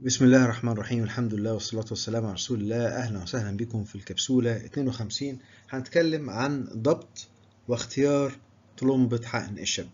بسم الله الرحمن الرحيم الحمد لله والصلاة والسلام على رسول الله أهلا وسهلا بكم في الكبسولة 52 هنتكلم عن ضبط واختيار طلمبة حقن الشاب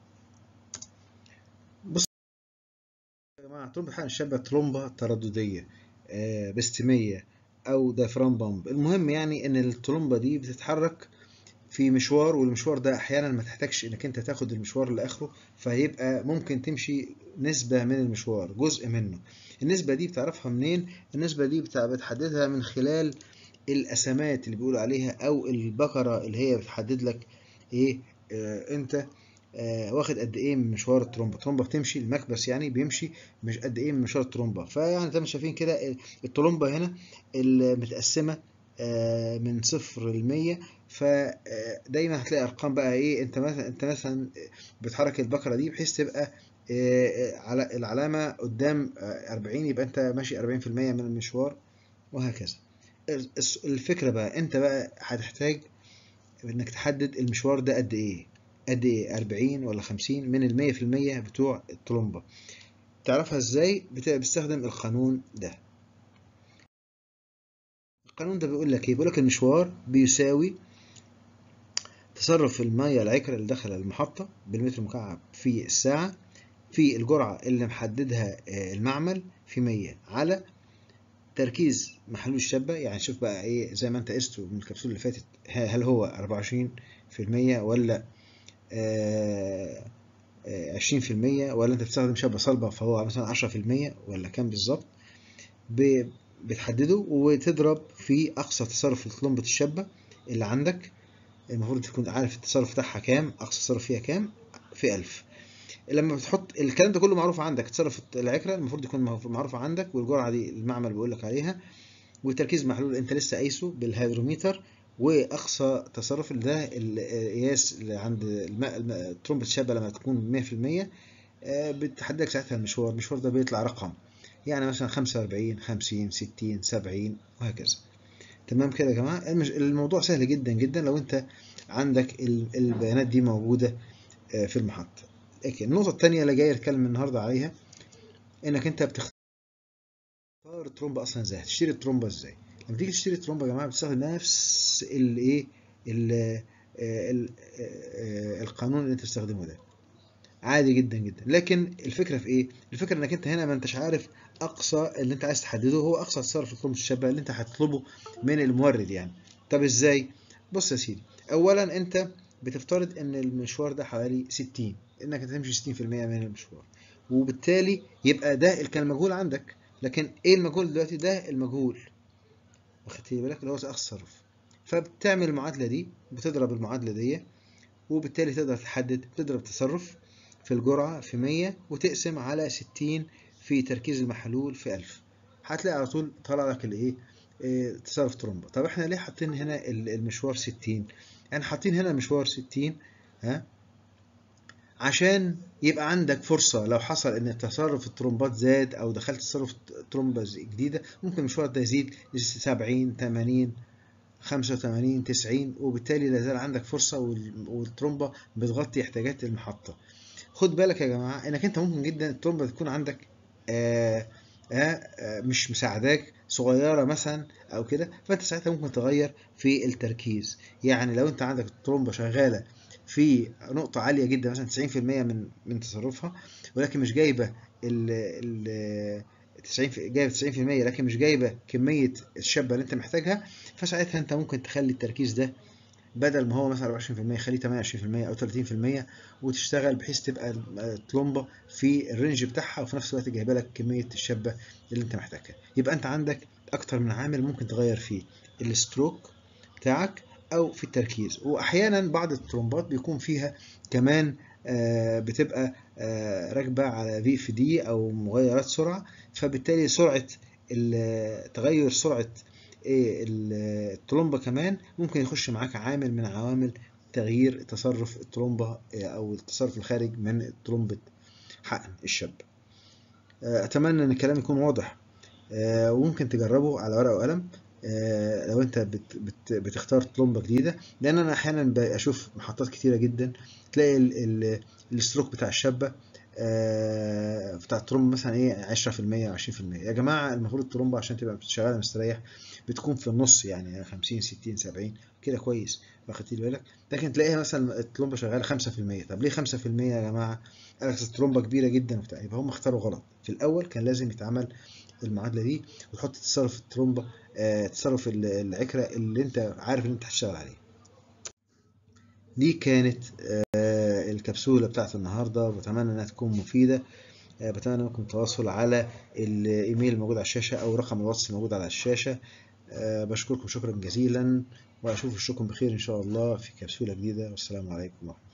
بص يا جماعة طلمبة حقن الشاب طلمبة ترددية آه، باستمية أو دايفرام بامب المهم يعني إن الطلمبة دي بتتحرك في مشوار والمشوار ده احيانا ما تحتاجش انك انت تاخد المشوار لاخره فهيبقى ممكن تمشي نسبة من المشوار جزء منه النسبة دي بتعرفها منين النسبة دي بتاع- بتحددها من خلال القسمات اللي بيقولوا عليها او البقرة اللي هي بتحدد لك ايه آه انت آه واخد قد ايه من مشوار الترومبه الترومبه بتمشي المكبس يعني بيمشي مش قد ايه من مشوار الترومبه فيعني زي ما شايفين كده الترومبه هنا المتقسمه آه من صفر لمية فدايما هتلاقي ارقام بقى ايه انت مثلا انت مثلا بتحرك البقره دي بحيث تبقى آه، على العلامه قدام آه، 40 يبقى انت ماشي 40% من المشوار وهكذا الس- الفكره بقى انت بقى هتحتاج انك تحدد المشوار ده قد ايه قد ايه 40 ولا 50 من ال 100% بتوع الطلمبه تعرفها ازاي بت- بتستخدم القانون ده القانون ده بيقول لك ايه بيقول لك المشوار بيساوي تصرف المية العكرة اللي داخل المحطة بالمتر مكعب في الساعة في الجرعة اللي محددها آه، المعمل في 100 على تركيز محلول الشابة يعني شوف بقى ايه زي ما انت قسته من الكبسولة اللي فاتت ه- هل هو 24% ولا آه، آه، 20% ولا انت بتستخدم شابة صلبة فهو مثلا 10% ولا كام بالظبط ب- بتحدده وتضرب في أقصى تصرف لطلمبة الشابة اللي عندك المفروض تكون عارف التصرف بتاعها كام أقصى تصرف فيها كام في 1000 لما بتحط الكلام ده كله معروف عندك تصرف العكرة المفروض يكون معروف عندك والجرعة دي المعمل بيقول لك عليها وتركيز محلول انت لسه قايسه بالهيدروميتر واقصى تصرف ده القياس اللي عند الماء الماء- ترومبة الشابة لما تكون 100% آه، بتحدد لك ساعتها المشوار المشوار ده بيطلع رقم يعني مثلا 45 50 60 70 وهكذا تمام كده يا جماعة المش- الموضوع سهل جدا جدا لو انت عندك ال- البيانات دي موجودة آه، في المحطة لكن النقطة التانية اللي جاي اتكلم النهاردة عليها انك انت بتختار الترومبة اصلا ازاي هتشتري الترومبة ازاي لما تيجي تشتري الترومبة يا جماعة بتستخدم نفس الايه ال- آه، ال- آه، القانون اللي انت بتستخدمه ده عادي جدا جدا لكن الفكره في ايه الفكره انك انت هنا ما انتش عارف اقصى اللي انت عايز تحدده هو اقصى تصرف الطلب الشابه اللي انت هتطلبه من المورد يعني طب ازاي بص يا سيدي اولا انت بتفترض ان المشوار ده حوالي 60 انك هتمشي 60% من المشوار وبالتالي يبقى ده كان المجهول عندك لكن ايه المجهول دلوقتي ده المجهول واخدت بالك اللي هو اقصى الصرف فبتعمل المعادله دي بتضرب المعادله دي وبالتالي تقدر تحدد تضرب تصرف في الجرعة في 100 وتقسم على 60 في تركيز المحلول في 1000 هتلاقي على طول طلع لك الايه إيه، تصرف ترومبا طب احنا ليه حاطين هنا ال- المشوار 60 يعني حاطين هنا مشوار 60 ها عشان يبقى عندك فرصة لو حصل ان تصرف الترومبات زاد او دخلت تصرف ترومبة جديدة ممكن المشوار ده يزيد ل 70 80 85 90 وبالتالي لا زال عندك فرصة وال- والترومبة بتغطي احتياجات المحطة خد بالك يا جماعة انك انت ممكن جدا الترومبة تكون عندك آه آه آه مش مساعداك صغيرة مثلا او كده فانت ساعتها ممكن تغير في التركيز يعني لو انت عندك الترومبة شغالة في نقطة عالية جدا مثلا 90% من من تصرفها ولكن مش جايبة ال ال 90 في- جايبة 90% لكن مش جايبة كمية الشابة اللي انت محتاجها فساعتها انت ممكن تخلي التركيز ده بدل ما هو مثلا 24% خليه 28% او 30% وتشتغل بحيث تبقى الطلمبه في الرينج بتاعها وفي نفس الوقت جايبه لك كميه الشابه اللي انت محتاجها يبقى انت عندك اكتر من عامل ممكن تغير فيه الستروك بتاعك او في التركيز واحيانا بعض الترومبات بيكون فيها كمان آه، بتبقى آه، راكبه على في اف دي او مغيرات سرعه فبالتالي سرعه ال- تغير سرعه ايه ال- الترومبه كمان ممكن يخش معاك عامل من عوامل تغيير تصرف الترومبه آه، او التصرف الخارج من ترومبه حقن الشاب آه، اتمنى ان الكلام يكون واضح آه، وممكن تجربه على ورقه وقلم آه، لو انت بت بت بتختار طلمبه جديده لان انا احيانا بشوف محطات كتيره جدا تلاقي ال- ال- الستروك بتاع الشابه آه، بتاع الترومبا مثلا ايه 10% 20% يا جماعه المفروض الترومبا عشان تبقى شغاله مستريح بتكون في النص يعني 50 60 70 كده كويس واخدت بالك لكن تلاقيها مثلا الترومبا شغاله 5% طب ليه 5% يا جماعه قال لك الترومبا كبيره جدا وبتاع يبقى هم اختاروا غلط في الاول كان لازم يتعمل المعادله دي وتحط تصرف الترومبا آه، تصرف ال- العكره اللي انت عارف ان انت هتشتغل عليه دي كانت آه، الكبسولة بتاعت النهاردة بتمنى انها تكون مفيدة آه، بتمنى منكم التواصل على الايميل الموجود على الشاشة او رقم الواتس الموجود على الشاشة آه، بشكركم شكرا جزيلا واشوف وشكم بخير ان شاء الله في كبسولة جديدة والسلام عليكم ورحمة الله